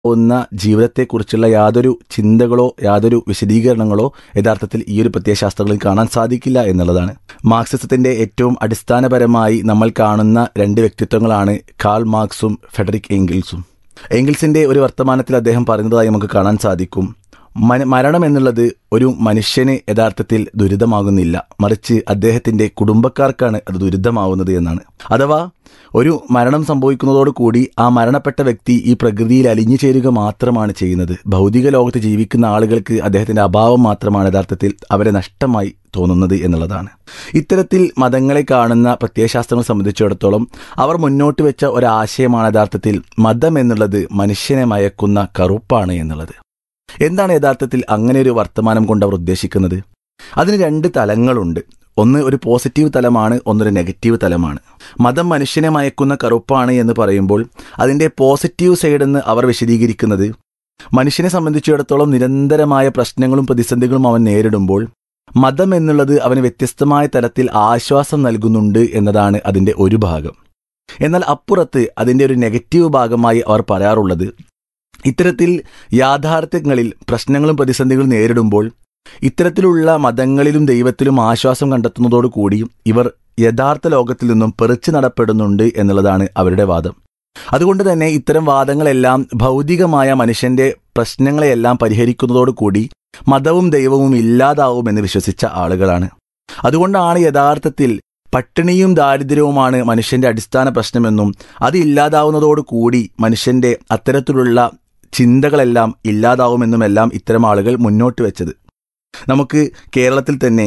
പോകുന്ന ജീവിതത്തെക്കുറിച്ചുള്ള യാതൊരു ചിന്തകളോ യാതൊരു വിശദീകരണങ്ങളോ യഥാർത്ഥത്തിൽ ഈ ഒരു പ്രത്യയശാസ്ത്രങ്ങളിൽ കാണാൻ സാധിക്കില്ല എന്നുള്ളതാണ് മാർക്സിസത്തിന്റെ ഏറ്റവും അടിസ്ഥാനപരമായി നമ്മൾ കാണുന്ന രണ്ട് വ്യക്തിത്വങ്ങളാണ് കാൾ മാർക്സും ഫെഡറിക് എങ്കിൽസും എങ്കിൽസിന്റെ ഒരു വർത്തമാനത്തിൽ അദ്ദേഹം പറയുന്നതായി നമുക്ക് കാണാൻ സാധിക്കും മന- മരണം എന്നുള്ളത് ഒരു മനുഷ്യന് യഥാർത്ഥത്തിൽ ദുരിതമാകുന്നില്ല മറിച്ച് അദ്ദേഹത്തിന്റെ കുടുംബക്കാർക്കാണ് അത് ദുരിതമാവുന്നത് എന്നാണ് അഥവാ ഒരു മരണം സംഭവിക്കുന്നതോടുകൂടി ആ മരണപ്പെട്ട വ്യക്തി ഈ പ്രകൃതിയിൽ അലിഞ്ഞു ചേരുക മാത്രമാണ് ചെയ്യുന്നത് ഭൗതിക ലോകത്ത് ജീവിക്കുന്ന ആളുകൾക്ക് അദ്ദേഹത്തിന്റെ അഭാവം മാത്രമാണ് യഥാർത്ഥത്തിൽ അവരെ നഷ്ടമായി തോന്നുന്നത് എന്നുള്ളതാണ് ഇത്തരത്തിൽ മതങ്ങളെ കാണുന്ന പ്രത്യയശാസ്ത്രങ്ങളെ സംബന്ധിച്ചിടത്തോളം അവർ മുന്നോട്ട് വെച്ച ഒരാശയമാണ് യഥാർത്ഥത്തിൽ മതം എന്നുള്ളത് മനുഷ്യനെ മയക്കുന്ന കറുപ്പാണ് എന്നുള്ളത് എന്താണ് യഥാർത്ഥത്തിൽ അങ്ങനെ ഒരു വർത്തമാനം കൊണ്ട് അവർ ഉദ്ദേശിക്കുന്നത് അതിന് രണ്ട് തലങ്ങളുണ്ട് ഒന്ന് ഒരു പോസിറ്റീവ് തലമാണ് ഒന്നൊരു നെഗറ്റീവ് തലമാണ് മതം മനുഷ്യനെ മയക്കുന്ന കറുപ്പാണ് എന്ന് പറയുമ്പോൾ അതിൻ്റെ പോസിറ്റീവ് സൈഡ് എന്ന് അവർ വിശദീകരിക്കുന്നത് മനുഷ്യനെ സംബന്ധിച്ചിടത്തോളം നിരന്തരമായ പ്രശ്നങ്ങളും പ്രതിസന്ധികളും അവൻ നേരിടുമ്പോൾ മതം എന്നുള്ളത് അവന് വ്യത്യസ്തമായ തരത്തിൽ ആശ്വാസം നൽകുന്നുണ്ട് എന്നതാണ് അതിൻ്റെ ഒരു ഭാഗം എന്നാൽ അപ്പുറത്ത് അതിൻ്റെ ഒരു നെഗറ്റീവ് ഭാഗമായി അവർ പറയാറുള്ളത് ഇത്തരത്തിൽ യാഥാർത്ഥ്യങ്ങളിൽ പ്രശ്നങ്ങളും പ്രതിസന്ധികളും നേരിടുമ്പോൾ ഇത്തരത്തിലുള്ള മതങ്ങളിലും ദൈവത്തിലും ആശ്വാസം കണ്ടെത്തുന്നതോടുകൂടി ഇവർ യഥാർത്ഥ ലോകത്തിൽ നിന്നും പെറിച്ചു നടപ്പെടുന്നുണ്ട് എന്നുള്ളതാണ് അവരുടെ വാദം അതുകൊണ്ട് തന്നെ ഇത്തരം വാദങ്ങളെല്ലാം ഭൗതികമായ മനുഷ്യന്റെ പ്രശ്നങ്ങളെയെല്ലാം പരിഹരിക്കുന്നതോടുകൂടി മതവും ദൈവവും ഇല്ലാതാവുമെന്ന് വിശ്വസിച്ച ആളുകളാണ് അതുകൊണ്ടാണ് യഥാർത്ഥത്തിൽ പട്ടിണിയും ദാരിദ്ര്യവുമാണ് മനുഷ്യന്റെ അടിസ്ഥാന പ്രശ്നമെന്നും അത് ഇല്ലാതാവുന്നതോടുകൂടി മനുഷ്യന്റെ അത്തരത്തിലുള്ള ചിന്തകളെല്ലാം ഇല്ലാതാവുമെന്നുമെല്ലാം ഇത്തരം ആളുകൾ മുന്നോട്ട് വെച്ചത് നമുക്ക് കേരളത്തിൽ തന്നെ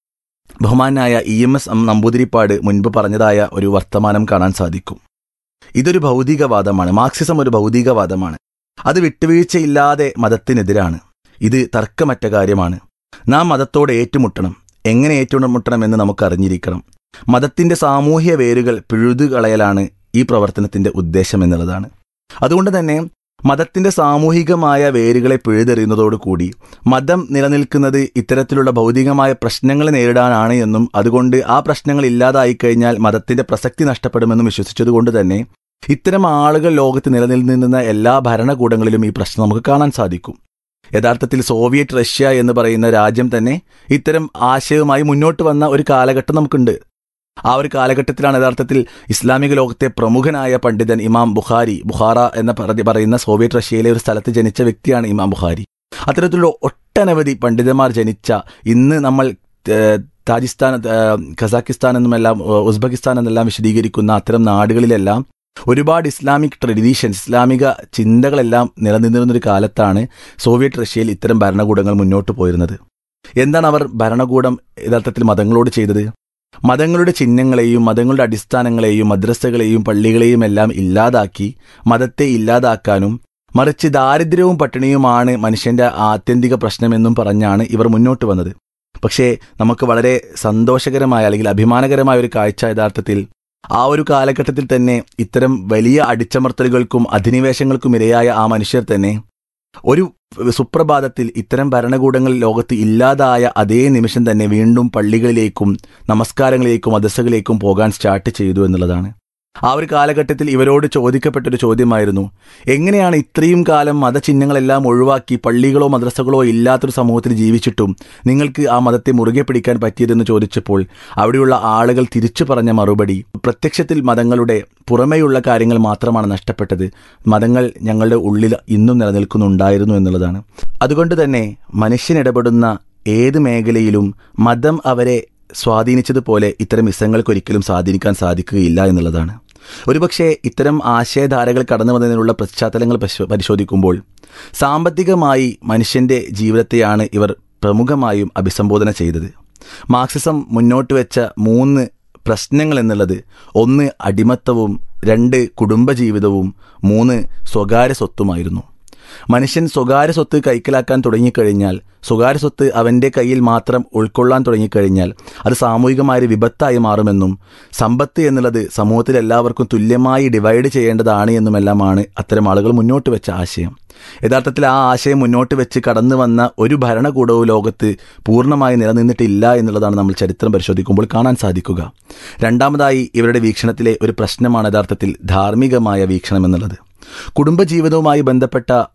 ബഹുമാനായ ഇ എം എസ് നമ്പൂതിരിപ്പാട് മുൻപ് പറഞ്ഞതായ ഒരു വർത്തമാനം കാണാൻ സാധിക്കും ഇതൊരു ഭൗതികവാദമാണ് മാർക്സിസം ഒരു ഭൗതികവാദമാണ് അത് വിട്ടുവീഴ്ചയില്ലാതെ മതത്തിനെതിരാണ് ഇത് തർക്കമറ്റ കാര്യമാണ് നാം മതത്തോട് ഏറ്റുമുട്ടണം എങ്ങനെ ഏറ്റുമുട്ടണം എന്ന് നമുക്ക് അറിഞ്ഞിരിക്കണം മതത്തിന്റെ സാമൂഹ്യ വേരുകൾ പിഴുതുകളയലാണ് ഈ പ്രവർത്തനത്തിന്റെ ഉദ്ദേശം എന്നുള്ളതാണ് അതുകൊണ്ട് തന്നെ മതത്തിന്റെ സാമൂഹികമായ വേരുകളെ പിഴുതെറിയുന്നതോടുകൂടി മതം നിലനിൽക്കുന്നത് ഇത്തരത്തിലുള്ള ഭൗതികമായ പ്രശ്നങ്ങൾ നേരിടാനാണ് എന്നും അതുകൊണ്ട് ആ പ്രശ്നങ്ങൾ ഇല്ലാതായി കഴിഞ്ഞാൽ മതത്തിന്റെ പ്രസക്തി നഷ്ടപ്പെടുമെന്നും വിശ്വസിച്ചതുകൊണ്ട് തന്നെ ഇത്തരം ആളുകൾ ലോകത്ത് നിലനിന്നിരുന്ന എല്ലാ ഭരണകൂടങ്ങളിലും ഈ പ്രശ്നം നമുക്ക് കാണാൻ സാധിക്കും യഥാർത്ഥത്തിൽ സോവിയറ്റ് റഷ്യ എന്ന് പറയുന്ന രാജ്യം തന്നെ ഇത്തരം ആശയവുമായി മുന്നോട്ട് വന്ന ഒരു കാലഘട്ടം നമുക്കുണ്ട് ആ ഒരു കാലഘട്ടത്തിലാണ് യഥാർത്ഥത്തിൽ ഇസ്ലാമിക ലോകത്തെ പ്രമുഖനായ പണ്ഡിതൻ ഇമാം ബുഖാരി ബുഖാറ എന്ന പറ- പറയുന്ന സോവിയറ്റ് റഷ്യയിലെ ഒരു സ്ഥലത്ത് ജനിച്ച വ്യക്തിയാണ് ഇമാം ബുഖാരി അത്തരത്തിലുള്ള ഒട്ടനവധി പണ്ഡിതന്മാർ ജനിച്ച ഇന്ന് നമ്മൾ ഏഹ്, താജിസ്ഥാൻ ഏഹ്, കസാക്കിസ്ഥാൻ എന്നുമെല്ലാം ഏഹ്, ഉസ്ബെക്കിസ്ഥാൻ എന്നെല്ലാം വിശദീകരിക്കുന്ന അത്തരം നാടുകളിലെല്ലാം ഒരുപാട് ഇസ്ലാമിക് ട്രഡീഷൻസ് ഇസ്ലാമിക ചിന്തകളെല്ലാം നിലനിന്നിരുന്ന ഒരു കാലത്താണ് സോവിയറ്റ് റഷ്യയിൽ ഇത്തരം ഭരണകൂടങ്ങൾ മുന്നോട്ട് പോയിരുന്നത് എന്താണ് അവർ ഭരണകൂടം യഥാർത്ഥത്തിൽ മതങ്ങളോട് ചെയ്തത് മതങ്ങളുടെ ചിഹ്നങ്ങളെയും മതങ്ങളുടെ അടിസ്ഥാനങ്ങളെയും മദ്രസകളെയും പള്ളികളെയും എല്ലാം ഇല്ലാതാക്കി മതത്തെ ഇല്ലാതാക്കാനും മറിച്ച് ദാരിദ്ര്യവും പട്ടിണിയുമാണ് മനുഷ്യന്റെ ആത്യന്തിക പ്രശ്നമെന്നും പറഞ്ഞാണ് ഇവർ മുന്നോട്ട് വന്നത് പക്ഷേ നമുക്ക് വളരെ സന്തോഷകരമായ അല്ലെങ്കിൽ അഭിമാനകരമായ ഒരു കാഴ്ച യഥാർത്ഥത്തിൽ ആ ഒരു കാലഘട്ടത്തിൽ തന്നെ ഇത്തരം വലിയ അടിച്ചമർത്തലുകൾക്കും അധിനിവേശങ്ങൾക്കും ഇരയായ ആ മനുഷ്യർ തന്നെ ഒരു സുപ്രഭാതത്തിൽ ഇത്തരം ഭരണകൂടങ്ങൾ ലോകത്ത് ഇല്ലാതായ അതേ നിമിഷം തന്നെ വീണ്ടും പള്ളികളിലേക്കും നമസ്കാരങ്ങളിലേക്കും മദസ്സകളിലേക്കും പോകാൻ സ്റ്റാർട്ട് ചെയ്തു എന്നുള്ളതാണ് ആ ഒരു കാലഘട്ടത്തിൽ ഇവരോട് ചോദിക്കപ്പെട്ടൊരു ചോദ്യമായിരുന്നു എങ്ങനെയാണ് ഇത്രയും കാലം മതചിഹ്നങ്ങളെല്ലാം ഒഴിവാക്കി പള്ളികളോ മദ്രസകളോ ഇല്ലാത്തൊരു സമൂഹത്തിൽ ജീവിച്ചിട്ടും നിങ്ങൾക്ക് ആ മതത്തെ മുറുകെ പിടിക്കാൻ പറ്റിയതെന്ന് ചോദിച്ചപ്പോൾ അവിടെയുള്ള ആളുകൾ തിരിച്ചു പറഞ്ഞ മറുപടി പ്രത്യക്ഷത്തിൽ മതങ്ങളുടെ പുറമേയുള്ള കാര്യങ്ങൾ മാത്രമാണ് നഷ്ടപ്പെട്ടത് മതങ്ങൾ ഞങ്ങളുടെ ഉള്ളിൽ ഇന്നും നിലനിൽക്കുന്നുണ്ടായിരുന്നു എന്നുള്ളതാണ് അതുകൊണ്ട് തന്നെ മനുഷ്യൻ ഇടപെടുന്ന ഏത് മേഖലയിലും മതം അവരെ സ്വാധീനിച്ചതുപോലെ ഇത്തരം ഇസങ്ങൾക്ക് ഒരിക്കലും സ്വാധീനിക്കാൻ സാധിക്കുകയില്ല എന്നുള്ളതാണ് ഒരുപക്ഷെ ഇത്തരം ആശയധാരകൾ കടന്നു വന്നതിനുള്ള പശ്ചാത്തലങ്ങൾ പശ്- പരിശോധിക്കുമ്പോൾ സാമ്പത്തികമായി മനുഷ്യന്റെ ജീവിതത്തെയാണ് ഇവർ പ്രമുഖമായും അഭിസംബോധന ചെയ്തത് മാർക്സിസം മുന്നോട്ട് വെച്ച മൂന്ന് പ്രശ്നങ്ങൾ എന്നുള്ളത് ഒന്ന് അടിമത്തവും രണ്ട് കുടുംബജീവിതവും മൂന്ന് സ്വകാര്യ സ്വത്തുമായിരുന്നു മനുഷ്യൻ സ്വകാര്യ സ്വത്ത് കൈക്കലാക്കാൻ തുടങ്ങിക്കഴിഞ്ഞാൽ സ്വകാര്യ സ്വത്ത് അവൻ്റെ കയ്യിൽ മാത്രം ഉൾക്കൊള്ളാൻ തുടങ്ങിക്കഴിഞ്ഞാൽ അത് സാമൂഹികമായ ഒരു വിപത്തായി മാറുമെന്നും സമ്പത്ത് എന്നുള്ളത് സമൂഹത്തിൽ എല്ലാവർക്കും തുല്യമായി ഡിവൈഡ് ചെയ്യേണ്ടതാണ് എന്നുമെല്ലാമാണ് അത്തരം ആളുകൾ മുന്നോട്ട് വെച്ച ആശയം യഥാർത്ഥത്തിൽ ആ ആശയം മുന്നോട്ട് വെച്ച് കടന്നു വന്ന ഒരു ഭരണകൂടവും ലോകത്ത് പൂർണ്ണമായി നിലനിന്നിട്ടില്ല എന്നുള്ളതാണ് നമ്മൾ ചരിത്രം പരിശോധിക്കുമ്പോൾ കാണാൻ സാധിക്കുക രണ്ടാമതായി ഇവരുടെ വീക്ഷണത്തിലെ ഒരു പ്രശ്നമാണ് യഥാർത്ഥത്തിൽ ധാർമ്മികമായ വീക്ഷണം എന്നുള്ളത് കുടുംബജീവിതവുമായി ബന്ധപ്പെട്ട